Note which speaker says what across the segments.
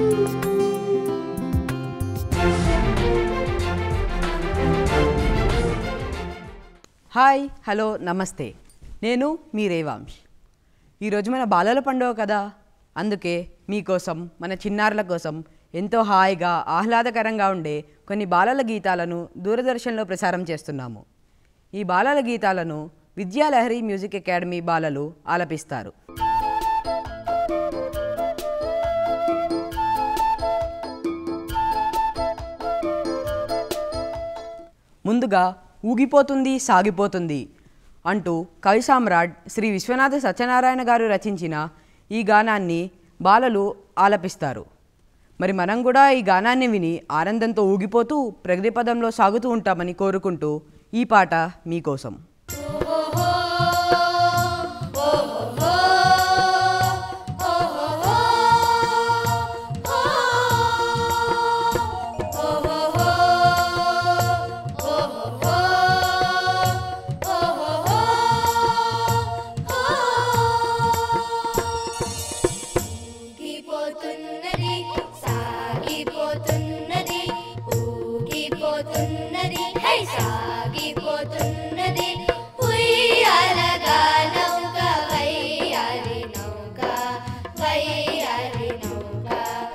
Speaker 1: hi hello నమస్తే నేను మీ రేవాంశ్ ఈరోజు మన బాలల పండుగ కదా అందుకే మీకోసం మన చిన్నారుల కోసం ఎంతో హాయిగా ఆహ్లాదకరంగా ఉండే కొన్ని బాలల గీతాలను దూరదర్శన్లో ప్రసారం చేస్తున్నాము ఈ బాలల గీతాలను విద్యాలహరి మ్యూజిక్ అకాడమీ బాలలు ఆలపిస్తారు ముందుగా ఊగిపోతుంది సాగిపోతుంది అంటూ కవి సామ్రాట్ శ్రీ విశ్వనాథ సత్యనారాయణ గారు రచించిన ఈ గానాన్ని బాలలు ఆలపిస్తారు మరి మనం కూడా ఈ గానాన్ని విని ఆనందంతో ఊగిపోతూ ప్రగతి పదంలో సాగుతూ ఉంటామని కోరుకుంటూ ఈ పాట మీకోసం
Speaker 2: ఊగిపోతున్నది సాగిపోతున్నది ఊగిపోతున్నది హై సాగిపోతున్నది ఉయ్యాలగా నౌక వయ్యారి నౌక వయ్యారి నౌక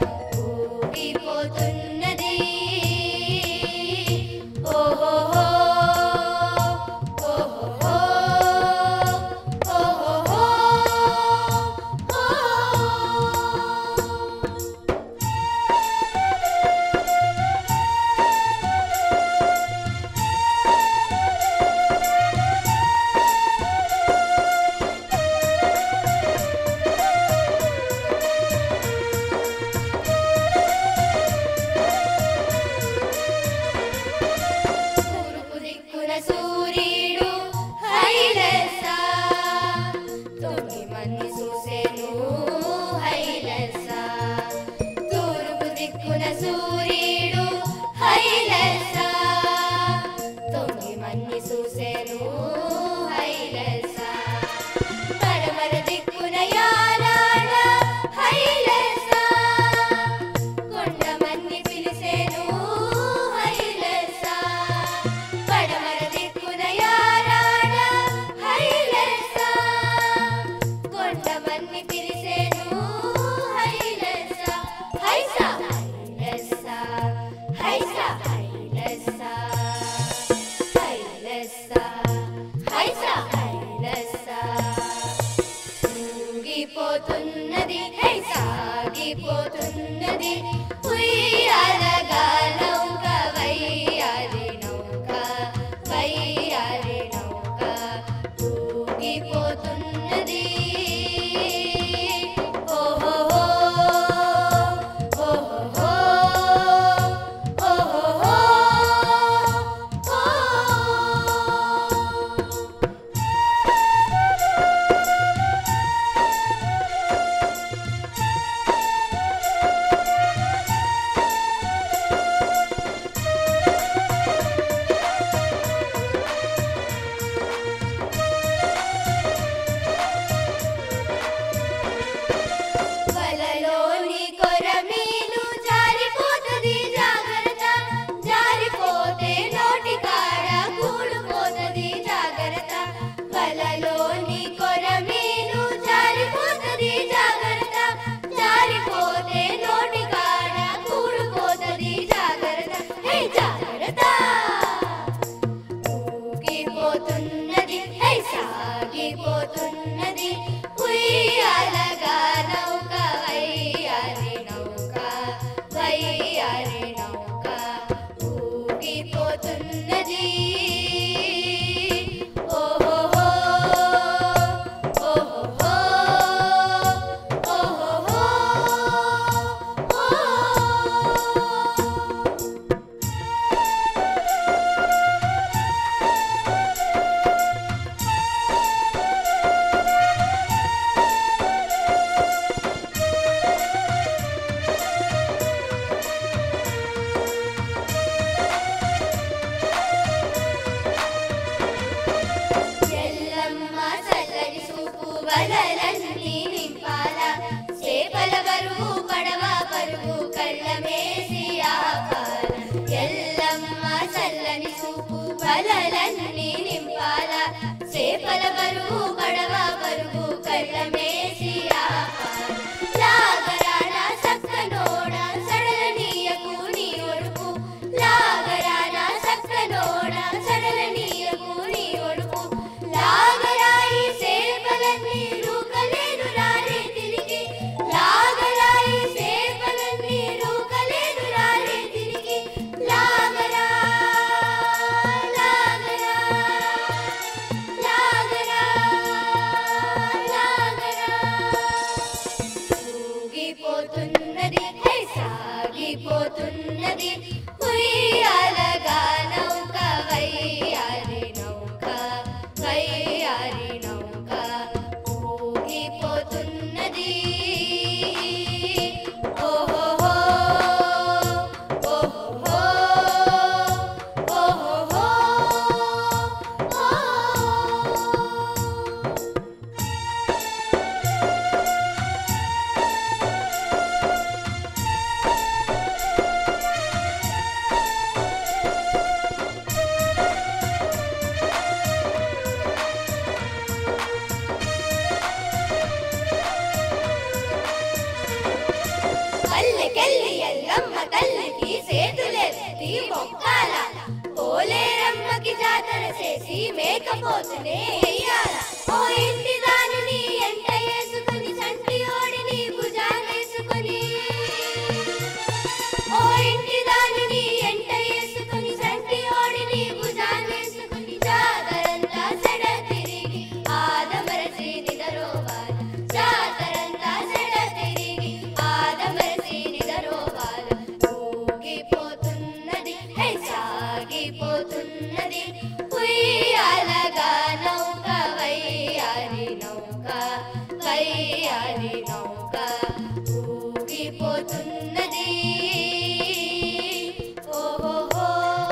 Speaker 2: ఊగిపోతున్నది ఓహో ఓహో ఓహో తూర్పు దిక్కున సూర్యుడు హైలెస్సా తొమ్మిది మంది చూసేను హైలెస్సా తూర్పు దిక్కున సూర్యుడు హైలెస్సా తొమ్మిది మంది చూసేను హైలెస్సా పడమర దిక్కున యారాడ హైలెస్సా కొండమన్ని పిలిసేను హైలెస్సా పడమర దిక్కున యారాడ హైలెస్సా కొండమన్ని పిలిసేను హైలెస్సా హైసా హైలెస్సా హైసా హైలెస్సా హైలెస్సా హైసా హైలెస్సా ఊగిపోతున్నది హే సాగిపోతున్నది ఉయ్యాలగా నౌక వయ్యారి నౌక వయ్యారి నౌక ఊగిపోతున్నది ఓహో ఓహో ఓహో ఓహో చేపల బరువు పడవ బరువు కళ్ళమేసి ఆపారు లాగరాన సక్కనోడ సడలనీయకు నీ ఒడుపు లాగరాన సక్కనోడ సడలనీయకు నీ ఒడుపు లాగరాయి సేపలన్నీ రూకలేదు రారే తిరిగి లాగరాయి సేపలన్నీ రూకలేదు రారే తిరిగి లాగరా లాగరా లాగరా లాగరా ఊగిపోతున్నది హై సాగిపోతున్నది ఉయ్యాలగా నౌక వయ్యారి నౌక వయ్యారి నౌక ఊగిపోతున్నది ఓహోహో ఓహోహో ఓహోహో ఓహో పల్లెకెళ్ళి ఎల్లమ్మ తల్లికి సేతులెత్తి మొక్కాల పోలేరమ్మకి జాతర చేసి మేకపోతునే వెయ్యాల ఓ ఇంటి దానిని ఎంట వేసుకుని సంటి ఓడిని భుజానేసుకుని ఓ ఇంటి దానిని ఎంట వేసుకుని సంటి ఓడిని భుజానేసుకుని జాతరంతా సెడ తిరిగి ఆదమరసి నిదరోవాలి జాతరంతా సెడ తిరిగి ఆదమరసి నిదరోవాలి ఊగిపోతున్నది హై సాగిపోతున్నది ఉయ్యాలగా నౌక వయ్యారి నౌక వయ్యారి నౌక ఊగిపోతున్నది ఓహోహో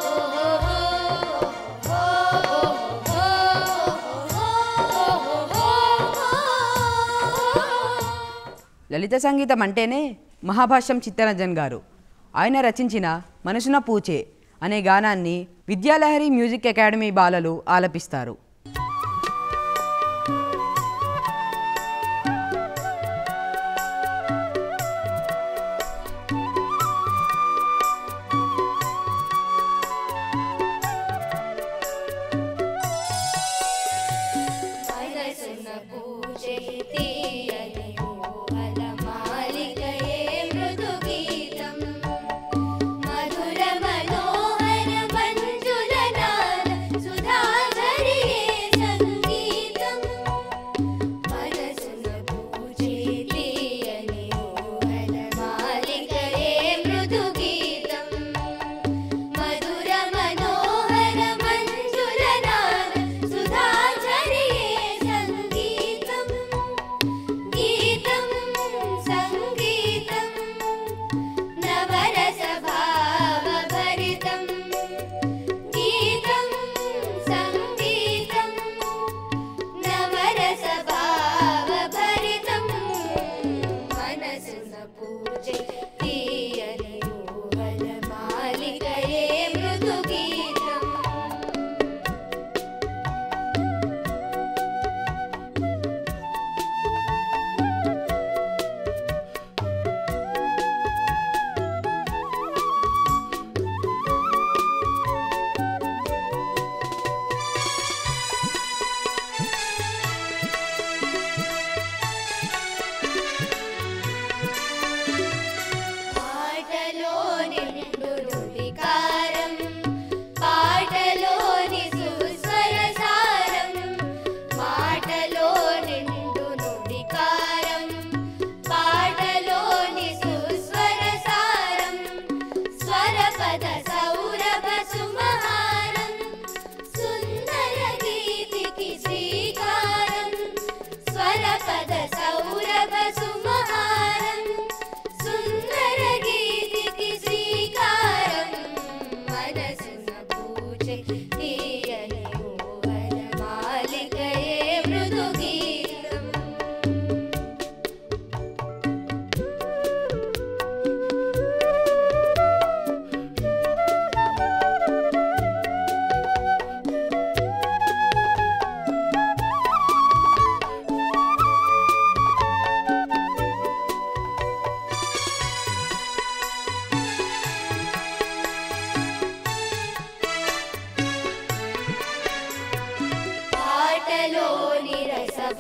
Speaker 1: లలిత సంగీతం అంటేనే మహాభాష్యం చిత్తరంజన్ గారు ఆయన రచించిన మనసున పూచే అనే గానాన్ని విద్యాలహరి మ్యూజిక్ అకాడమీ బాలలు ఆలపిస్తారు
Speaker 2: మనసున పూజే తీయని ఊహల మాలికయే మృదు గీతం మధుర మనోహర మంజుల నాద సుధాధరియే సంగీతం మనసున పూజే తీయని ఊహల మాలికయే మృదు గీతం మధుర మనోహర మంజుల నాద సుధాచరియే సంగీతం గీతం సంగీతం నవరస భావ భరితం గీతం సంగీతం నవరస భావ భరితం మనసున పూజే తీయని ఊహల మాలికయే మృదు గీతం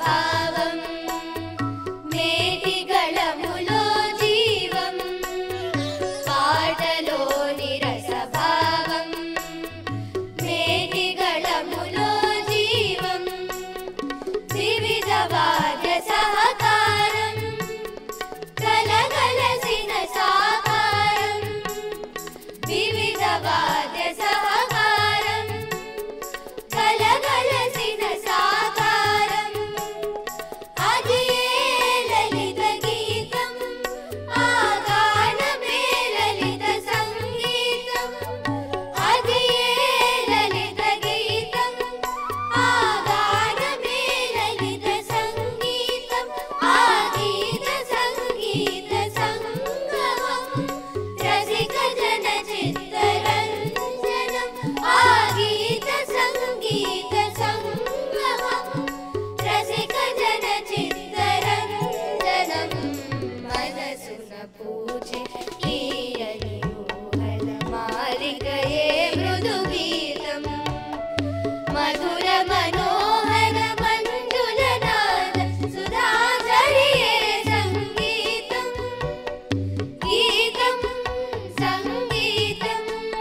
Speaker 2: భావం మేటిగళములో జీవం పాటలోని రసభావం మేటిగళములో జీవం వివిధ వాద్య సహకారం కలగలసిన సాకారం వివిధ వాద్య సహకారం కలగలసిన సాకారం అది ఏ లలిత గీతం ఆ గానమే లలిత సంగీతం అది ఏ లలిత గీతం ఆ గానమే లలిత సంగీతం ఆ గీత సంగీత సంగమం రసిక జన చిత్తరంజనం ఆ గీత సంగీత సంగమం రసిక జన చిత్తరంజనం మనసున పూజే తీయని ఊహల మాలికయే మృదు గీతం మధుర మనోహర మంజుల నాద సుధాచరియే సంగీతం గీతం సంగీతం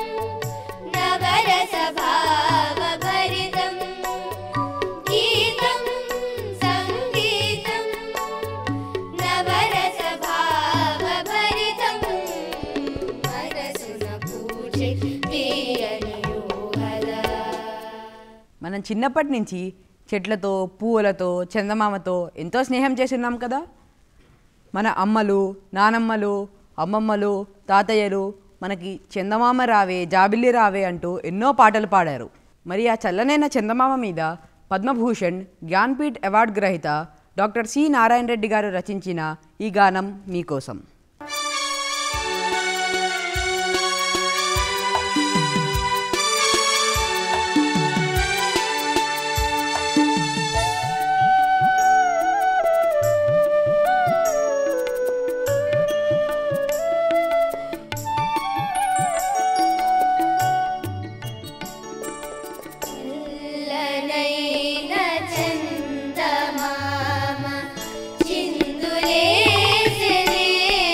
Speaker 2: నవరస భావ భరితం గీతం సంగీతం నవరస భావ భరితం మనసున పూజే తీయని ఊహల
Speaker 1: మనం చిన్నప్పటి నుంచి చెట్లతో పువ్వులతో చందమామతో ఎంతో స్నేహం చేసి ఉన్నాం కదా మన అమ్మలు నానమ్మలు అమ్మమ్మలు తాతయ్యలు మనకి చందమామ రావే జాబిల్లి రావే అంటూ ఎన్నో పాటలు పాడారు మరి ఆ చల్లనైన చందమామ మీద పద్మభూషణ్ జ్ఞాన్పీఠ్ అవార్డు గ్రహీత డాక్టర్ సి నారాయణ రెడ్డి గారు రచించిన ఈ గానం మీకోసం
Speaker 2: చల్లనైన చందమామ చిందులేసెనే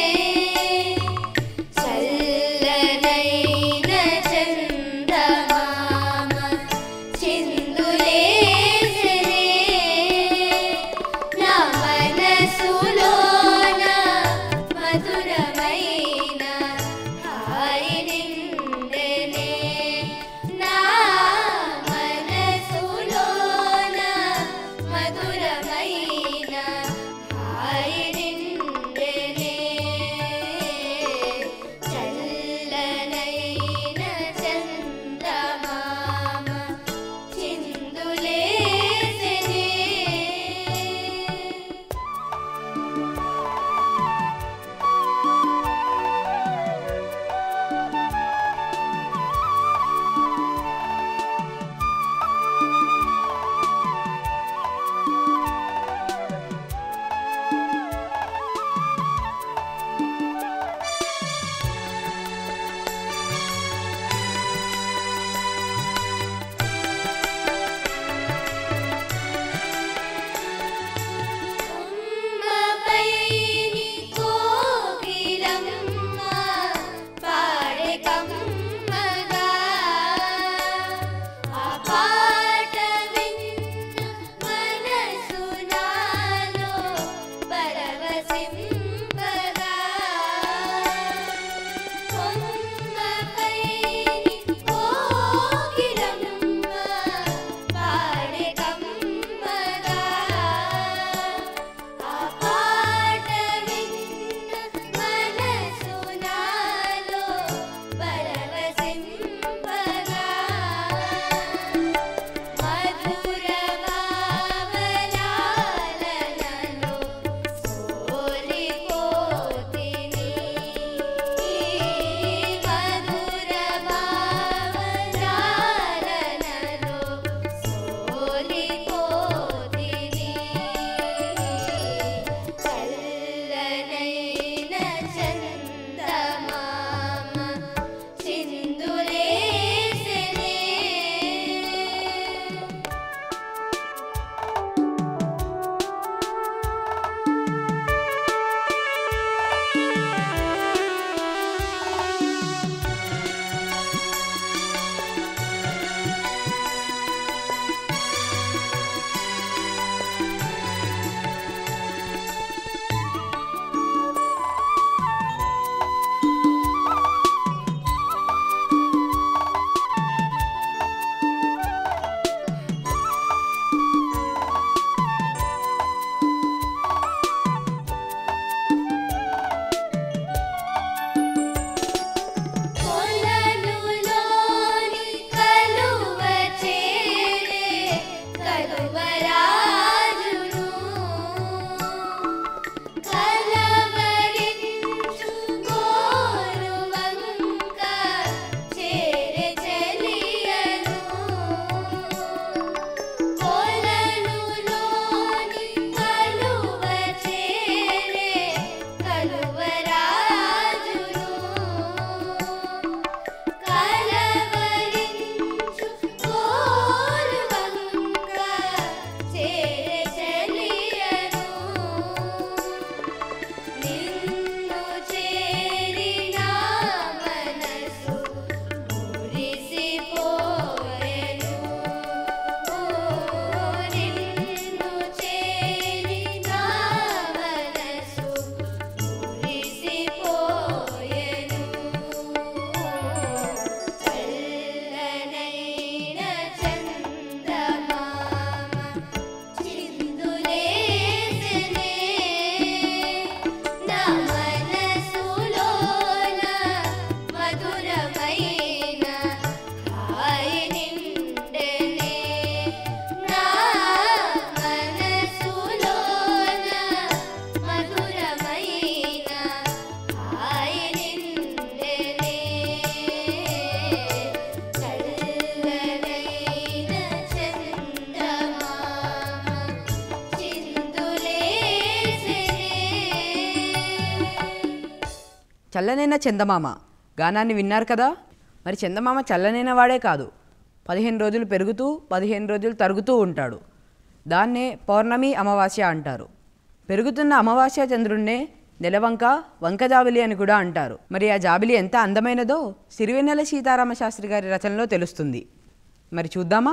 Speaker 1: చల్లనైన చందమామ గానాన్ని విన్నారు కదా మరి చందమామ చల్లనైన వాడే కాదు పదిహేను రోజులు పెరుగుతూ పదిహేను రోజులు తరుగుతూ ఉంటాడు దాన్నే పౌర్ణమి అమావాస్య అంటారు పెరుగుతున్న అమావాస్య చంద్రుణ్ణే నెలవంక వంక జాబిలి అని కూడా అంటారు మరి ఆ జాబిలి ఎంత అందమైనదో సిరివెన్నెల సీతారామ శాస్త్రి గారి రచనలో తెలుస్తుంది మరి చూద్దామా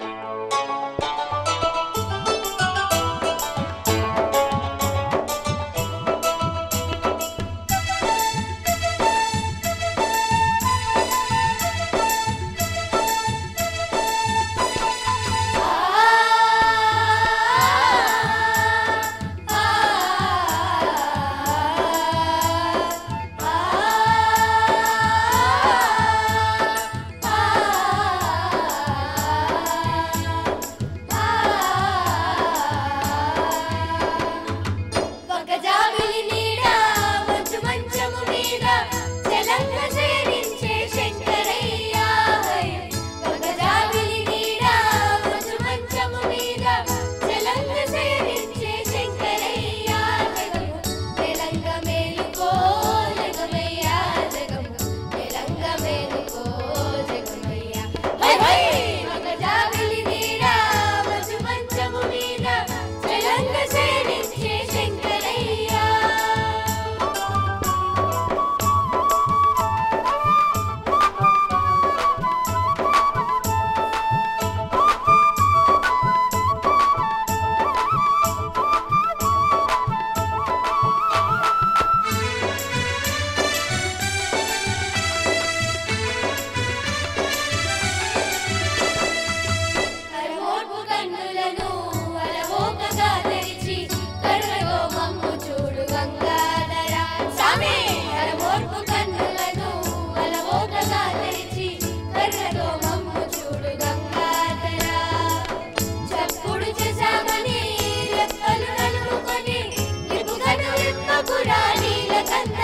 Speaker 2: ఒక జాబిలి నీడ మంచు మంచము మీద తెలంగ శయనించే శంకరయ్య ఒక జాబిలి నీడ మంచు మంచము మీద తెలంగ శయనించే శంకరయ్య జగము తెలంగ మేలుకో జగమయ్య జగము తెలంగ మేలుకో జగమయ్య హై హై ఒక జాబిలి నీడ మంచు మంచము మీద తెలంగ శయనించే శంకరయ్య కరమోడ్పు కన్నులను అలవోకగా తెరిచి కరుణగో మమ్ము చూడు గంగాధర సామి కరమోడ్పు కన్నులను అలవోకగా తెరిచి కరుణగో మమ్ము చూడు గంగాధర చప్పుడు చేశామని రెక్కలు నలుముకొని రిపుగను రిప్పకురా నీలకంఠ